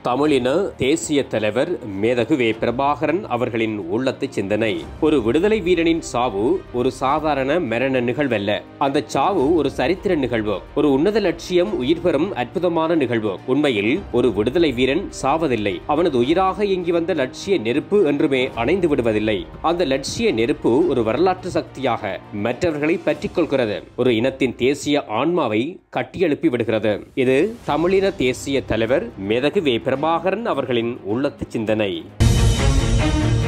தமிழின தேசிய தலைவர் மேதகு வே பிரபாகரன் அவர்களின் உள்ளத்து சிந்தனை ஒரு விடுதலை வீரனின் சாவு ஒரு சாதாரண மரண நிகழ்வல்ல அந்த சாவு ஒரு சரித்திர நிகழ்வு ஒரு உன்னத லட்சியம் உயிர் பெறும் அற்புதமான நிகழ்வு உண்மையில் ஒரு விடுதலை வீரன் சாவதில்லை அவனது உயிராக இயங்கி வந்த லட்சிய நெருப்பு என்றுமே அணைந்து விடுவதில்லை அந்த லட்சிய நெருப்பு ஒரு வரலாற்று சக்தியாக மற்றவர்களை பற்றிக் கொள்கிறது ஒரு இனத்தின் தேசிய ஆன்மாவை கட்டியெழுப்பி விடுகிறது இது தமிழின தேசிய தலைவர் மேதகு வே பிரபாகரன் அவர்களின் உள்ளத்து சிந்தனை